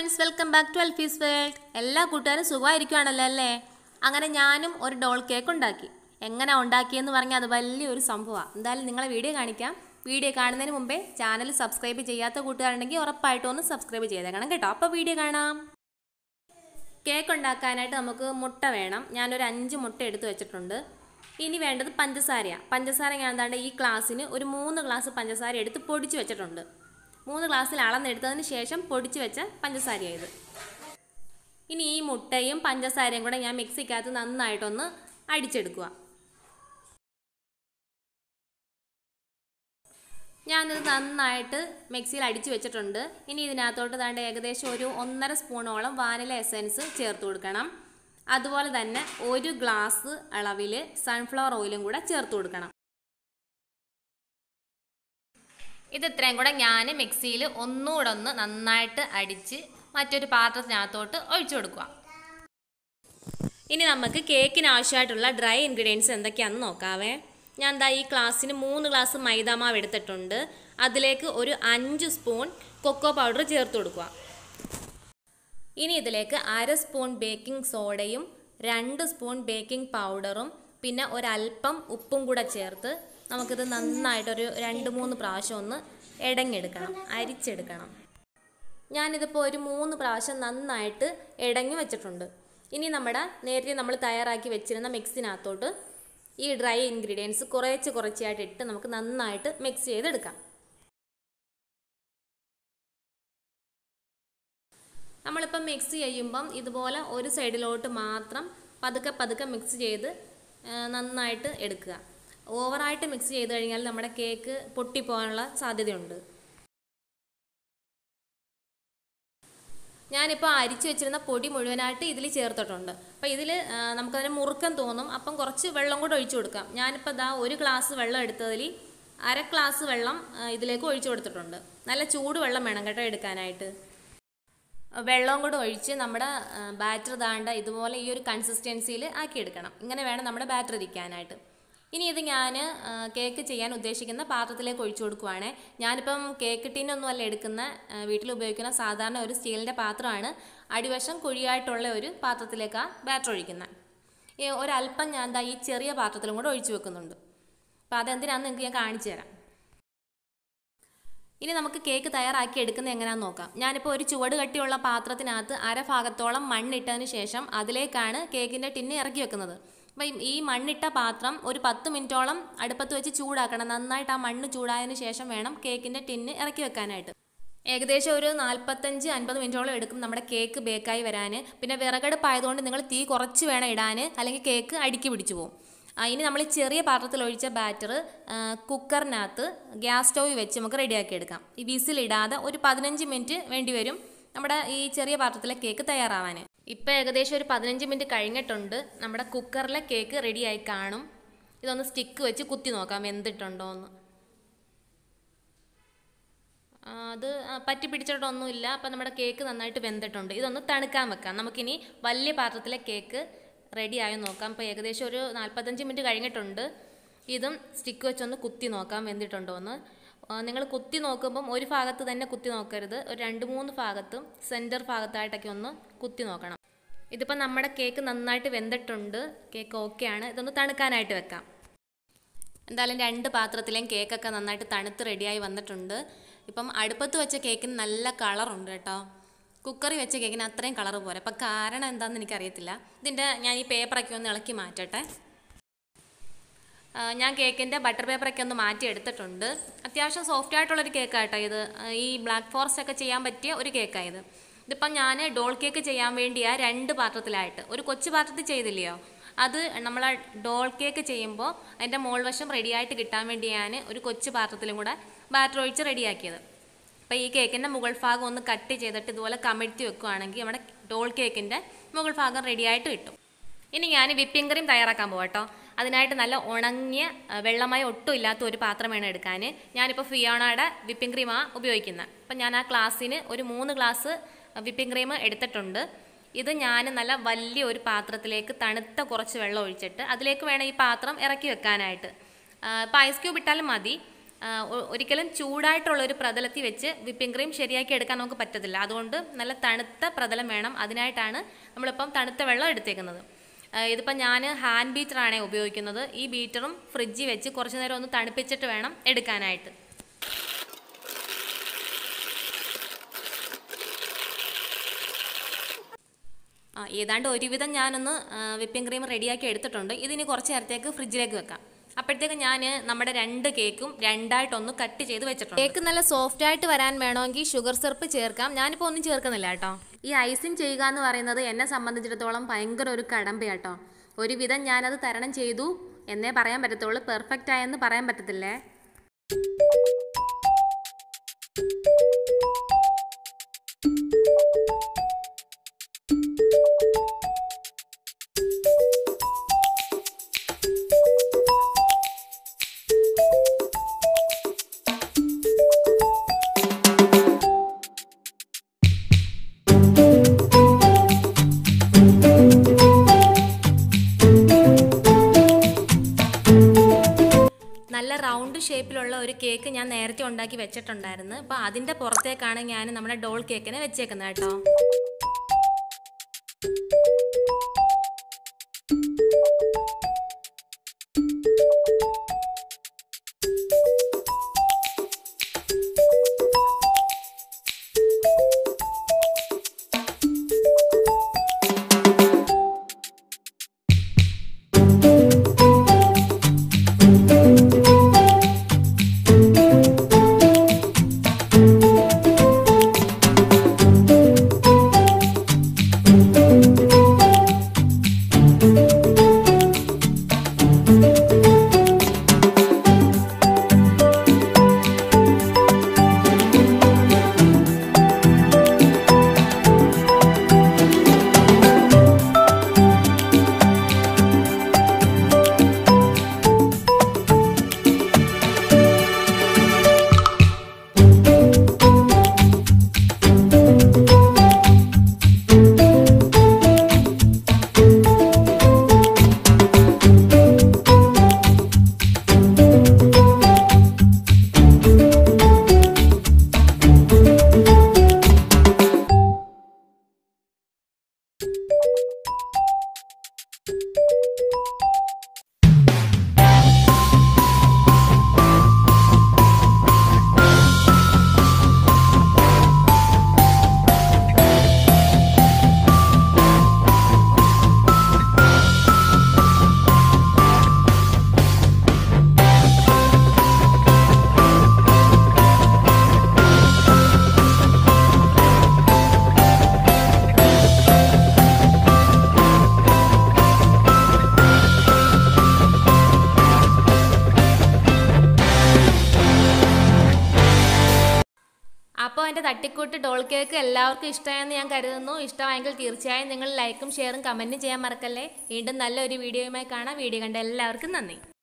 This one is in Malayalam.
friends welcome back to Alfi's world എല്ലാ കൂട്ടുകാരും സുഖമായിരിക്കുവാണല്ലോ അല്ലേ അങ്ങനെ ഞാനും ഒരു ഡോൾ കേക്ക് ഉണ്ടാക്കി എങ്ങനെ ഉണ്ടാക്കിയെന്ന് പറഞ്ഞാൽ അത് വലിയൊരു സംഭവമാണ് എന്തായാലും നിങ്ങളെ വീഡിയോ കാണിക്കാം വീഡിയോ കാണുന്നതിന് മുമ്പേ ചാനൽ സബ്സ്ക്രൈബ് ചെയ്യാത്ത കൂട്ടുകാരുണ്ടെങ്കിൽ ഉറപ്പായിട്ടും ഒന്ന് സബ്സ്ക്രൈബ് ചെയ്തേക്കണം കേട്ടോ അപ്പോൾ വീഡിയോ കാണാം കേക്ക് ഉണ്ടാക്കാനായിട്ട് നമുക്ക് മുട്ട വേണം ഞാനൊരു അഞ്ച് മുട്ട എടുത്ത് വെച്ചിട്ടുണ്ട് ഇനി വേണ്ടത് പഞ്ചസാരയാണ് പഞ്ചസാര ഞാൻ എന്താണ്ട് ഈ ഗ്ലാസ്സിന് ഒരു മൂന്ന് ഗ്ലാസ് പഞ്ചസാര എടുത്ത് പൊടിച്ച് വെച്ചിട്ടുണ്ട് മൂന്ന് ഗ്ലാസ്സിൽ അളന്നെടുത്തതിന് ശേഷം പൊടിച്ച് വെച്ച പഞ്ചസാരയായത് ഇനി ഈ മുട്ടയും പഞ്ചസാരയും കൂടെ ഞാൻ മിക്സിക്കകത്ത് നന്നായിട്ടൊന്ന് അടിച്ചെടുക്കുക ഞാനിത് നന്നായിട്ട് മിക്സിയിൽ അടിച്ചു വെച്ചിട്ടുണ്ട് ഇനി ഇതിനകത്തോട്ട് ദാണ്ട് ഏകദേശം ഒരു ഒന്നര സ്പൂണോളം വാനില എസൻസ് ചേർത്ത് കൊടുക്കണം അതുപോലെ തന്നെ ഒരു ഗ്ലാസ് അളവിൽ സൺഫ്ലവർ ഓയിലും കൂടെ ചേർത്ത് കൊടുക്കണം ഇത് ഇത്രയും കൂടെ ഞാൻ മിക്സിയിൽ ഒന്നുകൂടെ ഒന്ന് നന്നായിട്ട് അടിച്ച് മറ്റൊരു പാത്രത്തിനകത്തോട്ട് ഒഴിച്ചു കൊടുക്കുക ഇനി നമുക്ക് കേക്കിന് ആവശ്യമായിട്ടുള്ള ഡ്രൈ ഇൻഗ്രീഡിയൻസ് എന്തൊക്കെയാണെന്ന് നോക്കാവേ ഞാൻ എന്താ ഈ ഗ്ലാസ്സിന് മൂന്ന് ഗ്ലാസ് മൈദാമാവ് എടുത്തിട്ടുണ്ട് അതിലേക്ക് ഒരു അഞ്ച് സ്പൂൺ കൊക്കോ പൗഡർ ചേർത്ത് കൊടുക്കുക ഇനി ഇതിലേക്ക് അര സ്പൂൺ ബേക്കിംഗ് സോഡയും രണ്ട് സ്പൂൺ ബേക്കിംഗ് പൗഡറും പിന്നെ ഒരല്പം ഉപ്പും കൂടെ ചേർത്ത് നമുക്കിത് നന്നായിട്ടൊരു രണ്ട് മൂന്ന് പ്രാവശ്യം ഒന്ന് ഇടഞ്ഞെടുക്കണം അരിച്ചെടുക്കണം ഞാനിതിപ്പോൾ ഒരു മൂന്ന് പ്രാവശ്യം നന്നായിട്ട് ഇടഞ്ഞു വെച്ചിട്ടുണ്ട് ഇനി നമ്മുടെ നേരത്തെ നമ്മൾ തയ്യാറാക്കി വെച്ചിരുന്ന മിക്സിനകത്തോട്ട് ഈ ഡ്രൈ ഇൻഗ്രീഡിയൻസ് കുറേച്ച് കുറച്ചായിട്ട് ഇട്ട് നമുക്ക് നന്നായിട്ട് മിക്സ് ചെയ്തെടുക്കാം നമ്മളിപ്പം മിക്സ് ചെയ്യുമ്പം ഇതുപോലെ ഒരു സൈഡിലോട്ട് മാത്രം പതുക്കെ പതുക്കെ മിക്സ് ചെയ്ത് നന്നായിട്ട് എടുക്കുക ഓവറായിട്ട് മിക്സ് ചെയ്ത് കഴിഞ്ഞാൽ നമ്മുടെ കേക്ക് പൊട്ടിപ്പോകാനുള്ള സാധ്യതയുണ്ട് ഞാനിപ്പോൾ അരിച്ചു വെച്ചിരുന്ന പൊടി മുഴുവനായിട്ട് ഇതിൽ ചേർത്തിട്ടുണ്ട് അപ്പോൾ ഇതിൽ നമുക്കതിന് മുറുക്കം തോന്നും അപ്പം കുറച്ച് വെള്ളം കൂടെ ഒഴിച്ചു കൊടുക്കാം ഞാനിപ്പോൾ ദാ ഒരു ഗ്ലാസ് വെള്ളം എടുത്തതിൽ അര ഗ്ലാസ് വെള്ളം ഇതിലേക്ക് ഒഴിച്ചു കൊടുത്തിട്ടുണ്ട് നല്ല ചൂട് വെള്ളം വേണം കേട്ടോ എടുക്കാനായിട്ട് വെള്ളം കൂടെ ഒഴിച്ച് നമ്മുടെ ബാറ്റർ താണ്ട ഇതുപോലെ ഈ ഒരു കൺസിസ്റ്റൻസിയിൽ ആക്കിയെടുക്കണം ഇങ്ങനെ വേണം നമ്മുടെ ബാറ്റർ ഇരിക്കാനായിട്ട് ഇനി ഇത് ഞാൻ കേക്ക് ചെയ്യാൻ ഉദ്ദേശിക്കുന്ന പാത്രത്തിലേക്ക് ഒഴിച്ചു കൊടുക്കുവാണേ ഞാനിപ്പം കേക്ക് ടിന്നൊന്നും അല്ല എടുക്കുന്ന വീട്ടിൽ ഉപയോഗിക്കുന്ന സാധാരണ ഒരു സ്റ്റീലിൻ്റെ പാത്രമാണ് അടിവശം കുഴിയായിട്ടുള്ള ഒരു പാത്രത്തിലേക്കാണ് ബാറ്റർ ഒഴിക്കുന്നത് ഈ ഒരല്പം ഞാൻ എന്താ ഈ ചെറിയ പാത്രത്തിലും കൂടെ ഒഴിച്ചു വെക്കുന്നുണ്ട് അപ്പോൾ അതെന്തിനാണെന്ന് നിങ്ങൾക്ക് ഞാൻ കാണിച്ചു തരാം ഇനി നമുക്ക് കേക്ക് തയ്യാറാക്കി എടുക്കുന്നത് എങ്ങനെയാണെന്ന് നോക്കാം ഞാനിപ്പോൾ ഒരു ചുവട് കട്ടിയുള്ള പാത്രത്തിനകത്ത് അര ഭാഗത്തോളം മണ്ണിട്ടതിന് ശേഷം അതിലേക്കാണ് കേക്കിൻ്റെ ടിന്ന് ഇറക്കി വെക്കുന്നത് അപ്പം ഈ മണ്ണിട്ട പാത്രം ഒരു പത്ത് മിനിറ്റോളം അടുപ്പത്ത് വെച്ച് ചൂടാക്കണം നന്നായിട്ട് ആ മണ്ണ് ചൂടായതിന് ശേഷം വേണം കേക്കിൻ്റെ ടിന്ന് ഇറക്കി വെക്കാനായിട്ട് ഏകദേശം ഒരു നാൽപ്പത്തഞ്ച് അൻപത് മിനിറ്റോളം എടുക്കും നമ്മുടെ കേക്ക് ബേക്കായി വരാൻ പിന്നെ വിറകടുപ്പായതുകൊണ്ട് നിങ്ങൾ തീ കുറച്ച് വേണം ഇടാൻ അല്ലെങ്കിൽ കേക്ക് അടുക്കി പിടിച്ചു പോകും ഇനി നമ്മൾ ചെറിയ പാത്രത്തിൽ ഒഴിച്ച ബാറ്റർ കുക്കറിനകത്ത് ഗ്യാസ് സ്റ്റൗവ് വെച്ച് നമുക്ക് റെഡിയാക്കി എടുക്കാം ഈ വിസിലിടാതെ ഒരു പതിനഞ്ച് മിനിറ്റ് വേണ്ടി വരും നമ്മുടെ ഈ ചെറിയ പാത്രത്തിലെ കേക്ക് തയ്യാറാവാൻ ഇപ്പം ഏകദേശം ഒരു പതിനഞ്ച് മിനിറ്റ് കഴിഞ്ഞിട്ടുണ്ട് നമ്മുടെ കുക്കറിലെ കേക്ക് റെഡിയായി കാണും ഇതൊന്ന് സ്റ്റിക്ക് വെച്ച് കുത്തി നോക്കാം വെന്തിട്ടുണ്ടോ എന്ന് അത് പറ്റി പിടിച്ചിട്ടൊന്നുമില്ല അപ്പം നമ്മുടെ കേക്ക് നന്നായിട്ട് വെന്തിട്ടുണ്ട് ഇതൊന്ന് തണുക്കാൻ വെക്കാം നമുക്കിനി വലിയ പാത്രത്തിലെ കേക്ക് റെഡി ആയി നോക്കാം ഇപ്പോൾ ഏകദേശം ഒരു നാൽപ്പത്തഞ്ച് മിനിറ്റ് കഴിഞ്ഞിട്ടുണ്ട് ഇതും സ്റ്റിക്ക് വെച്ചൊന്ന് കുത്തി നോക്കാം വെന്തിട്ടുണ്ടോ എന്ന് നിങ്ങൾ കുത്തി നോക്കുമ്പം ഒരു ഭാഗത്ത് തന്നെ കുത്തി നോക്കരുത് ഒരു രണ്ട് മൂന്ന് ഭാഗത്തും സെൻറ്റർ ഭാഗത്തായിട്ടൊക്കെ ഒന്ന് കുത്തി നോക്കണം ഇതിപ്പോൾ നമ്മുടെ കേക്ക് നന്നായിട്ട് വെന്തിട്ടുണ്ട് കേക്ക് ഓക്കെയാണ് ഇതൊന്ന് തണുക്കാനായിട്ട് വെക്കാം എന്തായാലും രണ്ട് പാത്രത്തിലെയും കേക്കൊക്കെ നന്നായിട്ട് തണുത്ത് റെഡിയായി വന്നിട്ടുണ്ട് ഇപ്പം അടുപ്പത്ത് വെച്ച കേക്കിന് നല്ല കളറുണ്ട് കേട്ടോ കുക്കറി വെച്ച കേക്കിന് അത്രയും കളർ പോരെ അപ്പം കാരണം എന്താണെന്ന് എനിക്കറിയത്തില്ല ഇതിൻ്റെ ഞാൻ ഈ പേപ്പറൊക്കെ ഒന്ന് ഇളക്കി മാറ്റട്ടെ ഞാൻ കേക്കിൻ്റെ ബട്ടർ പേപ്പറൊക്കെ ഒന്ന് മാറ്റി എടുത്തിട്ടുണ്ട് അത്യാവശ്യം സോഫ്റ്റ് ആയിട്ടുള്ളൊരു കേക്കാട്ടോ ഇത് ഈ ബ്ലാക്ക് ഫോറസ്റ്റ് ഒക്കെ ചെയ്യാൻ പറ്റിയ ഒരു കേക്കായത് ഇതിപ്പം ഞാൻ ഡോൾ കേക്ക് ചെയ്യാൻ വേണ്ടിയാണ് രണ്ട് പാത്രത്തിലായിട്ട് ഒരു കൊച്ചു പാത്രത്തിൽ ചെയ്തില്ലയോ അത് നമ്മൾ ഡോൾ കേക്ക് ചെയ്യുമ്പോൾ അതിൻ്റെ മോൾ വശം റെഡിയായിട്ട് കിട്ടാൻ വേണ്ടി ഞാൻ ഒരു കൊച്ചു പാത്രത്തിലും കൂടെ ബാറ്റർ ഒഴിച്ച് റെഡിയാക്കിയത് അപ്പോൾ ഈ കേക്കിൻ്റെ മുകൾ ഭാഗം ഒന്ന് കട്ട് ചെയ്തിട്ട് ഇതുപോലെ കമിഴ്ത്തി വെക്കുകയാണെങ്കിൽ നമ്മുടെ ഡോൾ കേക്കിൻ്റെ മുകൾ ഭാഗം റെഡിയായിട്ട് കിട്ടും ഇനി ഞാൻ വിപ്പിംഗ് ക്രീം തയ്യാറാക്കാൻ പോകട്ടോ അതിനായിട്ട് നല്ല ഉണങ്ങിയ വെള്ളമായി ഒട്ടും ഇല്ലാത്ത ഒരു പാത്രം വേണം എടുക്കാൻ ഞാനിപ്പോൾ ഫിയോണയുടെ വിപ്പിംഗ് ക്രീമാണ് ഉപയോഗിക്കുന്നത് അപ്പം ഞാൻ ആ ഗ്ലാസ്സിന് ഒരു മൂന്ന് ഗ്ലാസ് വിപ്പിംഗ് ക്രീം എടുത്തിട്ടുണ്ട് ഇത് ഞാൻ നല്ല വലിയ ഒരു പാത്രത്തിലേക്ക് തണുത്ത കുറച്ച് വെള്ളം ഒഴിച്ചിട്ട് അതിലേക്ക് വേണം ഈ പാത്രം ഇറക്കി വെക്കാനായിട്ട് ഇപ്പോൾ ഐസ് ക്യൂബ് ഇട്ടാലും മതി ആ, ഒ- ഒരിക്കലും ചൂടായിട്ടുള്ള ഒരു പ്രതലത്തിൽ വെച്ച് വിപ്പിംഗ് ക്രീം ശരിയാക്കി എടുക്കാൻ നമുക്ക് പറ്റത്തില്ല അതുകൊണ്ട് നല്ല തണുത്ത പ്രതലം വേണം അതിനായിട്ടാണ് നമ്മളിപ്പം തണുത്ത വെള്ളം എടുത്തേക്കുന്നത് ആ, ഇതിപ്പം ഞാൻ ഹാൻഡ് ബീറ്ററാണ് ഉപയോഗിക്കുന്നത് ഈ ബീറ്ററും ഫ്രിഡ്ജിൽ വെച്ച് കുറച്ച് നേരം ഒന്ന് തണുപ്പിച്ചിട്ട് വേണം എടുക്കാനായിട്ട് ആ ഏതാണ്ട് ഒരുവിധം ഞാനൊന്ന് വിപ്പിംഗ് ക്രീം റെഡിയാക്കി എടുത്തിട്ടുണ്ട് ഇതിന് കുറച്ച് നേരത്തേക്ക് ഫ്രിഡ്ജിലേക്ക് വെക്കാം അപ്പോഴത്തേക്ക് ഞാൻ നമ്മുടെ രണ്ട് കേക്കും രണ്ടായിട്ടൊന്ന് കട്ട് ചെയ്ത് വെച്ചിട്ടുണ്ട് കേക്ക് നല്ല സോഫ്റ്റ് ആയിട്ട് വരാൻ വേണമെങ്കിൽ ഷുഗർ സിറപ്പ് ചേർക്കാം ഞാനിപ്പോൾ ഒന്നും ചേർക്കുന്നില്ല കേട്ടോ ഈ ഐസിങ് ചെയ്യുക എന്ന് പറയുന്നത് എന്നെ സംബന്ധിച്ചിടത്തോളം ഭയങ്കര ഒരു കടമ്പയാട്ടോ ഒരുവിധം ഞാനത് തരണം ചെയ്തു എന്നേ പറയാൻ പറ്റത്തുള്ളൂ പെർഫെക്റ്റ് ആയെന്ന് പറയാൻ പറ്റത്തില്ലേ നല്ല റൗണ്ട് ഷേപ്പിലുള്ള ഒരു കേക്ക് ഞാൻ നേരത്തെ ഉണ്ടാക്കി വെച്ചിട്ടുണ്ടായിരുന്നു അപ്പോൾ അതിൻ്റെ പുറത്തേക്കാണ് ഞാൻ നമ്മുടെ ഡോൾ കേക്കിനെ വെച്ചേക്കുന്നത് കേട്ടോ അപ്പോൾ എൻ്റെ തട്ടിക്കൂട്ട് ഡോൾ കേക്ക് എല്ലാവർക്കും ഇഷ്ടമായെന്ന് ഞാൻ കരുതുന്നു ഇഷ്ടമായെങ്കിൽ തീർച്ചയായും നിങ്ങൾ ലൈക്കും ഷെയറും കമൻറ്റും ചെയ്യാൻ മറക്കല്ലേ വീണ്ടും നല്ലൊരു വീഡിയോയുമായി കാണാം വീഡിയോ കണ്ട എല്ലാവർക്കും നന്ദി